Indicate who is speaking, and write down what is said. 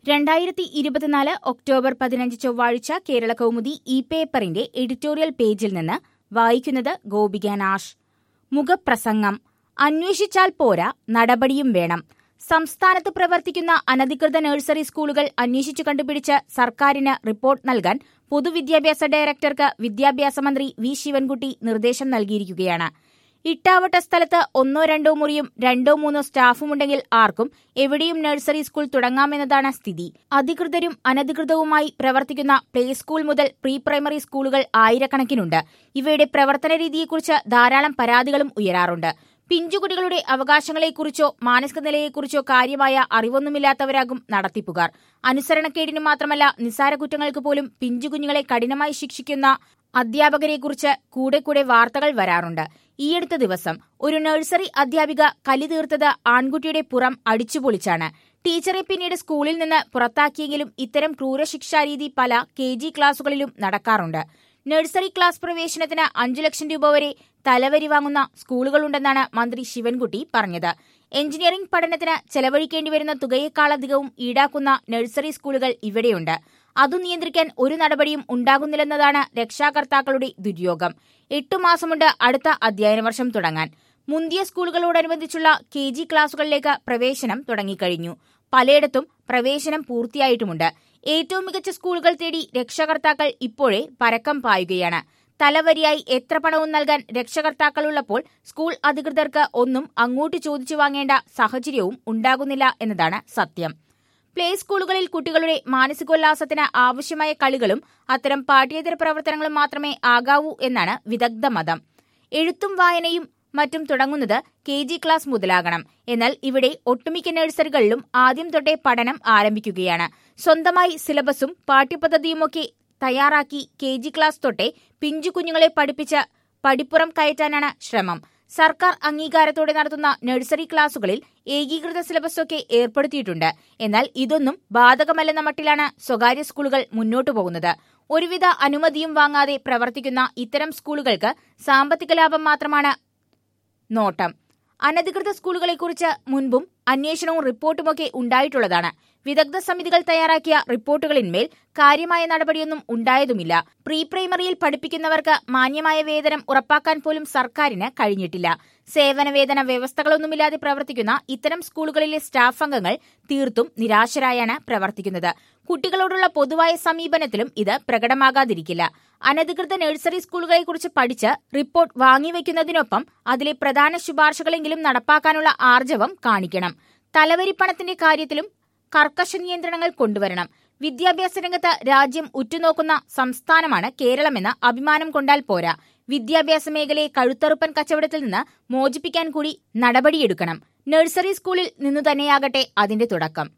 Speaker 1: രണ്ടായിരത്തി ഇരുപത്തിനാല് ഒക്ടോബർ പതിനഞ്ച് ചൊവ്വാഴ്ച കേരള കൗമുദി ഇ പേപ്പറിന്റെ എഡിറ്റോറിയൽ പേജിൽ നിന്ന് വായിക്കുന്നത് ഗോപിക നാഷ് മുഖപ്രസംഗം അന്വേഷിച്ചാൽ പോരാ നടപടിയും വേണം സംസ്ഥാനത്ത് പ്രവർത്തിക്കുന്ന അനധികൃത നഴ്സറി സ്കൂളുകൾ അന്വേഷിച്ചു കണ്ടുപിടിച്ച് സർക്കാരിന് റിപ്പോർട്ട് നൽകാൻ പൊതുവിദ്യാഭ്യാസ ഡയറക്ടർക്ക് വിദ്യാഭ്യാസ മന്ത്രി വി ശിവൻകുട്ടി നിർദ്ദേശം നൽകിയിരിക്കുകയാണ് ഇട്ടാവട്ട സ്ഥലത്ത് ഒന്നോ രണ്ടോ മുറിയും രണ്ടോ മൂന്നോ സ്റ്റാഫുമുണ്ടെങ്കിൽ ആർക്കും എവിടെയും നഴ്സറി സ്കൂൾ തുടങ്ങാമെന്നതാണ് സ്ഥിതി അധികൃതരും അനധികൃതവുമായി പ്രവർത്തിക്കുന്ന പ്ലേ സ്കൂൾ മുതൽ പ്രീ പ്രൈമറി സ്കൂളുകൾ ആയിരക്കണക്കിനുണ്ട് ഇവയുടെ പ്രവർത്തന രീതിയെക്കുറിച്ച് ധാരാളം പരാതികളും ഉയരാറുണ്ട് പിഞ്ചുകുട്ടികളുടെ അവകാശങ്ങളെക്കുറിച്ചോ മാനസിക നിലയെക്കുറിച്ചോ കാര്യമായ അറിവൊന്നുമില്ലാത്തവരാകും നടത്തിപ്പുകാർ അനുസരണക്കേടിനു മാത്രമല്ല നിസ്സാര കുറ്റങ്ങൾക്ക് പോലും പിഞ്ചുകുഞ്ഞുങ്ങളെ കഠിനമായി ശിക്ഷിക്കുന്ന അധ്യാപകരെക്കുറിച്ച് കൂടെ കൂടെ വാർത്തകൾ വരാറുണ്ട് ഈയടുത്ത ദിവസം ഒരു നഴ്സറി അധ്യാപിക കലി തീർത്തത് ആൺകുട്ടിയുടെ പുറം അടിച്ചുപൊളിച്ചാണ് ടീച്ചറെ പിന്നീട് സ്കൂളിൽ നിന്ന് പുറത്താക്കിയെങ്കിലും ഇത്തരം ക്രൂരശിക്ഷാരീതി പല കെ ജി ക്ലാസുകളിലും നടക്കാറുണ്ട് നഴ്സറി ക്ലാസ് പ്രവേശനത്തിന് അഞ്ചു ലക്ഷം രൂപ വരെ തലവരി വാങ്ങുന്ന സ്കൂളുകളുണ്ടെന്നാണ് മന്ത്രി ശിവൻകുട്ടി പറഞ്ഞത് എഞ്ചിനീയറിംഗ് പഠനത്തിന് ചെലവഴിക്കേണ്ടി വരുന്ന തുകയേക്കാളധികവും ഈടാക്കുന്ന നഴ്സറി സ്കൂളുകൾ ഇവിടെയുണ്ട് അതു നിയന്ത്രിക്കാൻ ഒരു നടപടിയും ഉണ്ടാകുന്നില്ലെന്നതാണ് രക്ഷാകർത്താക്കളുടെ ദുര്യോഗം എട്ടു മാസമുണ്ട് അടുത്ത അധ്യയന വർഷം തുടങ്ങാൻ മുന്തിയ സ്കൂളുകളോടനുബന്ധിച്ചുള്ള കെ ജി ക്ലാസുകളിലേക്ക് പ്രവേശനം തുടങ്ങിക്കഴിഞ്ഞു പലയിടത്തും പ്രവേശനം പൂർത്തിയായിട്ടുമുണ്ട് ഏറ്റവും മികച്ച സ്കൂളുകൾ തേടി രക്ഷകർത്താക്കൾ ഇപ്പോഴേ പരക്കം പായുകയാണ് തലവരിയായി എത്ര പണവും നൽകാൻ രക്ഷകർത്താക്കളുള്ളപ്പോൾ സ്കൂൾ അധികൃതർക്ക് ഒന്നും അങ്ങോട്ട് ചോദിച്ചു വാങ്ങേണ്ട സാഹചര്യവും ഉണ്ടാകുന്നില്ല എന്നതാണ് സത്യം പ്ലേ സ്കൂളുകളിൽ കുട്ടികളുടെ മാനസികോല്ലാസത്തിന് ആവശ്യമായ കളികളും അത്തരം പാഠ്യേതര പ്രവർത്തനങ്ങളും മാത്രമേ ആകാവൂ എന്നാണ് വിദഗ്ധ മതം എഴുത്തും വായനയും മറ്റും തുടങ്ങുന്നത് കെ ജി ക്ലാസ് മുതലാകണം എന്നാൽ ഇവിടെ ഒട്ടുമിക്ക നഴ്സറികളിലും ആദ്യം തൊട്ടേ പഠനം ആരംഭിക്കുകയാണ് സ്വന്തമായി സിലബസും പാഠ്യപദ്ധതിയുമൊക്കെ തയ്യാറാക്കി കെ ജി ക്ലാസ് തൊട്ടേ പിഞ്ചു കുഞ്ഞുങ്ങളെ പഠിപ്പിച്ച് പടിപ്പുറം കയറ്റാനാണ് ശ്രമം സർക്കാർ അംഗീകാരത്തോടെ നടത്തുന്ന നഴ്സറി ക്ലാസുകളിൽ ഏകീകൃത സിലബസൊക്കെ ഏർപ്പെടുത്തിയിട്ടുണ്ട് എന്നാൽ ഇതൊന്നും ബാധകമല്ലെന്ന മട്ടിലാണ് സ്വകാര്യ സ്കൂളുകൾ മുന്നോട്ടു പോകുന്നത് ഒരുവിധ അനുമതിയും വാങ്ങാതെ പ്രവർത്തിക്കുന്ന ഇത്തരം സ്കൂളുകൾക്ക് സാമ്പത്തിക ലാഭം മാത്രമാണ് നോട്ടം അനധികൃത സ്കൂളുകളെക്കുറിച്ച് മുൻപും അന്വേഷണവും റിപ്പോർട്ടുമൊക്കെ ഉണ്ടായിട്ടുള്ളതാണ് വിദഗ്ധ സമിതികൾ തയ്യാറാക്കിയ റിപ്പോർട്ടുകളിന്മേൽ കാര്യമായ നടപടിയൊന്നും ഉണ്ടായതുമില്ല പ്രീ പ്രൈമറിയിൽ പഠിപ്പിക്കുന്നവർക്ക് മാന്യമായ വേതനം ഉറപ്പാക്കാൻ പോലും സർക്കാരിന് കഴിഞ്ഞിട്ടില്ല സേവന വേതന വ്യവസ്ഥകളൊന്നുമില്ലാതെ പ്രവർത്തിക്കുന്ന ഇത്തരം സ്കൂളുകളിലെ സ്റ്റാഫ് അംഗങ്ങൾ തീർത്തും നിരാശരായാണ് പ്രവർത്തിക്കുന്നത് കുട്ടികളോടുള്ള പൊതുവായ സമീപനത്തിലും ഇത് പ്രകടമാകാതിരിക്കില്ല അനധികൃത നഴ്സറി സ്കൂളുകളെക്കുറിച്ച് പഠിച്ച് റിപ്പോർട്ട് വാങ്ങിവെക്കുന്നതിനൊപ്പം അതിലെ പ്രധാന ശുപാർശകളെങ്കിലും നടപ്പാക്കാനുള്ള ആർജവം കാണിക്കണം തലവരിപ്പണത്തിന്റെ കാര്യത്തിലും കർക്കശ നിയന്ത്രണങ്ങൾ കൊണ്ടുവരണം വിദ്യാഭ്യാസ രംഗത്ത് രാജ്യം ഉറ്റുനോക്കുന്ന സംസ്ഥാനമാണ് കേരളമെന്ന് അഭിമാനം കൊണ്ടാൽ പോരാ വിദ്യാഭ്യാസ മേഖലയെ കഴുത്തറുപ്പൻ കച്ചവടത്തിൽ നിന്ന് മോചിപ്പിക്കാൻ കൂടി നടപടിയെടുക്കണം നഴ്സറി സ്കൂളിൽ നിന്നു തന്നെയാകട്ടെ അതിന്റെ തുടക്കം